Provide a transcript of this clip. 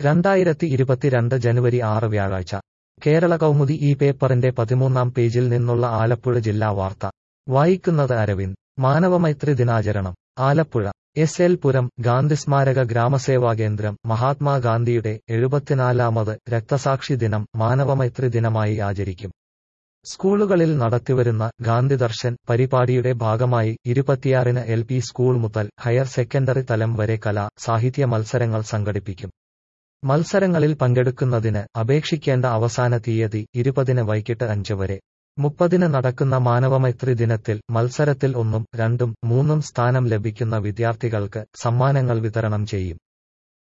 രണ്ടായിരത്തി ഇരുപത്തിരണ്ട് ജനുവരി ആറ് വ്യാഴാഴ്ച കേരള കൗമുദി ഈ പേപ്പറിന്റെ പതിമൂന്നാം പേജിൽ നിന്നുള്ള ആലപ്പുഴ ജില്ലാ വാർത്ത വായിക്കുന്നത് അരവിന്ദ് മാനവമൈത്രി ദിനാചരണം ആലപ്പുഴ എസ് എൽ പുരം ഗാന്ധിസ്മാരക ഗ്രാമസേവാ കേന്ദ്രം മഹാത്മാഗാന്ധിയുടെ എഴുപത്തിനാലാമത് രക്തസാക്ഷി ദിനം മാനവമൈത്രി ദിനമായി ആചരിക്കും സ്കൂളുകളിൽ നടത്തിവരുന്ന ഗാന്ധി ദർശൻ പരിപാടിയുടെ ഭാഗമായി ഇരുപത്തിയാറിന് എൽ പി സ്കൂൾ മുതൽ ഹയർ സെക്കൻഡറി തലം വരെ കലാ സാഹിത്യ മത്സരങ്ങൾ സംഘടിപ്പിക്കും മത്സരങ്ങളിൽ പങ്കെടുക്കുന്നതിന് അപേക്ഷിക്കേണ്ട അവസാന തീയതി ഇരുപതിന് വൈകിട്ട് അഞ്ച് വരെ മുപ്പതിന് നടക്കുന്ന മാനവമൈത്രി ദിനത്തിൽ മത്സരത്തിൽ ഒന്നും രണ്ടും മൂന്നും സ്ഥാനം ലഭിക്കുന്ന വിദ്യാർത്ഥികൾക്ക് സമ്മാനങ്ങൾ വിതരണം ചെയ്യും